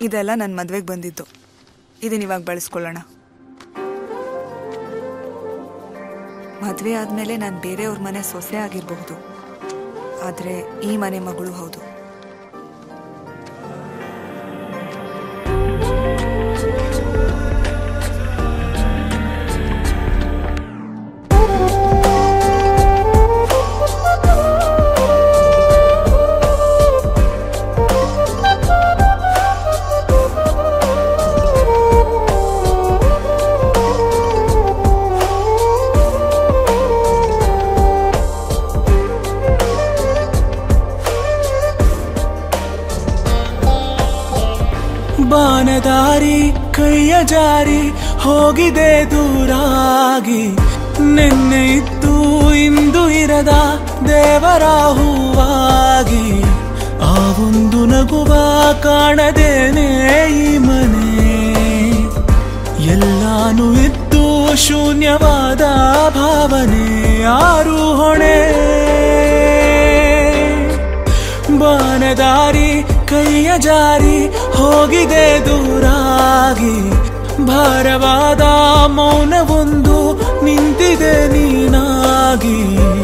ಇದೆಲ್ಲ ನನ್ನ ಮದ್ವೆಗೆ ಬಂದಿದ್ದು ಇದನ್ನ ಇವಾಗ ಬಳಸ್ಕೊಳ್ಳೋಣ ಮದುವೆ ಆದಮೇಲೆ ನಾನು ಬೇರೆಯವ್ರ ಮನೆ ಸೊಸೆ ಆಗಿರಬಹುದು ಆದರೆ ಈ ಮನೆ ಮಗಳು ಹೌದು ಬಾನದಾರಿ ಕೈಯ ಜಾರಿ ಹೋಗಿದೆ ದೂರಾಗಿ ನಿನ್ನೆ ಇದ್ದು ಇಂದು ಇರದ ದೇವರ ಹೂವಾಗಿ ಆ ಒಂದು ನಗುವ ಕಾಣದೇನೆ ಈ ಮನೆ ಎಲ್ಲಾನು ಇದ್ದು ಶೂನ್ಯವಾದ ಭಾವನೆ ಯಾರು ಹೊಣೆ ಬಾನದಾರಿ ಕೈಯ ಜಾರಿ ಹೋಗಿದೆ ದೂರಾಗಿ ಭಾರವಾದ ಮೌನವೊಂದು ನಿಂತಿದೆ ನೀನಾಗಿ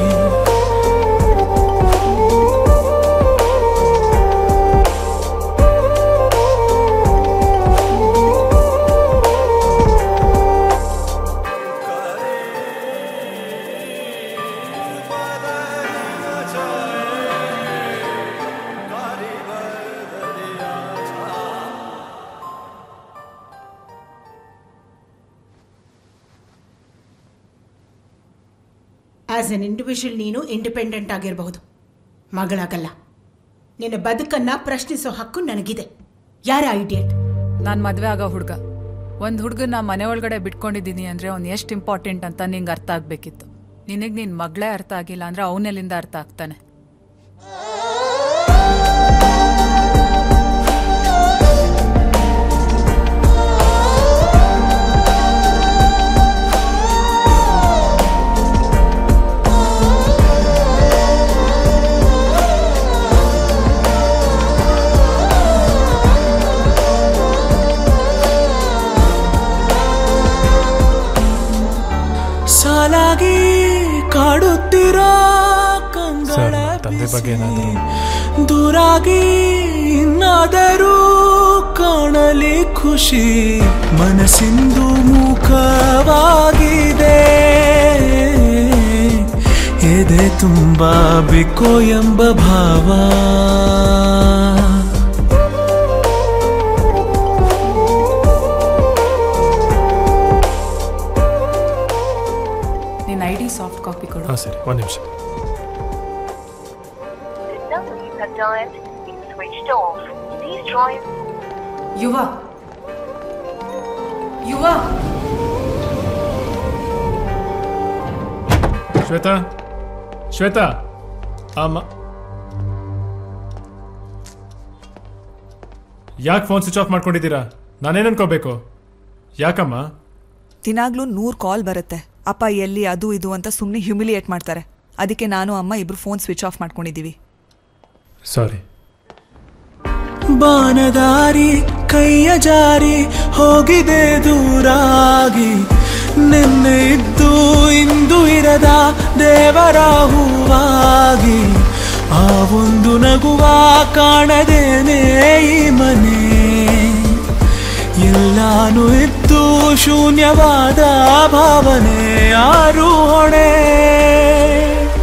ಆಸ್ ಎನ್ ಇಂಡಿವಿಜುವಲ್ ನೀನು ಇಂಡಿಪೆಂಡೆಂಟ್ ಆಗಿರಬಹುದು ಮಗಳಾಗಲ್ಲ ನಿನ್ನ ಬದುಕನ್ನ ಪ್ರಶ್ನಿಸೋ ಹಕ್ಕು ನನಗಿದೆ ಯಾರ ಐಡಿಯಟ್ ನಾನು ಮದುವೆ ಆಗೋ ಹುಡುಗ ಒಂದು ಹುಡುಗನ ಮನೆ ಒಳಗಡೆ ಬಿಟ್ಕೊಂಡಿದ್ದೀನಿ ಅಂದರೆ ಅವ್ನು ಎಷ್ಟು ಇಂಪಾರ್ಟೆಂಟ್ ಅಂತ ನಿಂಗೆ ಅರ್ಥ ಆಗಬೇಕಿತ್ತು ನಿನಗೆ ನಿನ್ನ ಮಗಳೇ ಅರ್ಥ ಆಗಿಲ್ಲ ಅಂದರೆ ಅವನೆಲ್ಲಿಂದ ಅರ್ಥ ಆಗ್ತಾನೆ ಸಾಲಾಗಿ ಕಾಡುತ್ತಿರೋ ಕಂಗಳ ಸರ್, ತಂದೆ ಬಗ್ಗೆ ಏನಾದ್ರು? ದೂರಾಗಿ ಇನ್ನಾದರೂ ಕಾಣಲಿ ಖುಷಿ ಮನಸ್ಸಿಂದು ಮುಖವಾಗಿದೆ ಎದೆ ತುಂಬ ಬಿಕೋ ಎಂಬ ಭಾವ ನಿನ್ನ ಐ ಡಿ ಸಾಫ್ಟ್ ಕಾಪಿ ಕೊಡು ಹಾಂ ಸರಿ ಒಂದು ನಿಮಿಷ The number you have dialed is switched off. Please try ಯುವ ಯುವ ಶ್ವೇತಾ ಶ್ವೇತಾ ಅಮ್ಮ ಯಾಕೆ ಫೋನ್ ಸ್ವಿಚ್ ಆಫ್ ಮಾಡ್ಕೊಂಡಿದ್ದೀರಾ ನಾನೇನು ಅನ್ಕೋಬೇಕು ಯಾಕಮ್ಮ ದಿನಾಗ್ಲೂ ನೂರು ಕಾಲ್ ಬರುತ್ತೆ ಅಪ್ಪ ಎಲ್ಲಿ ಅದು ಇದು ಅಂತ ಸುಮ್ಮನೆ ಹ್ಯುಮಿಲಿಯೇಟ್ ಮಾಡ್ತಾರೆ ಅದಕ್ಕೆ ನಾನು ಅಮ್ಮ ಇಬ್ರು ಫೋನ್ ಸ್ವಿಚ್ ಆಫ್ ಮಾಡ್ಕೊಂಡಿದ್ದೀವಿ ಸಾರಿ ಬಾನದಾರಿ ಕೈಯ ಜಾರಿ ಹೋಗಿದೆ ದೂರಾಗಿ ನಿನ್ನೆ ಇದ್ದು ಇಂದು ಇರದ ದೇವರ ಹೂವಾಗಿ ಆ ಒಂದು ನಗುವ ಕಾಣದೇನೆ ಈ ಮನೆ ಎಲ್ಲಾನು ಇದ್ದು ಶೂನ್ಯವಾದ ಭಾವನೆ ಯಾರು ಹೊಣೆ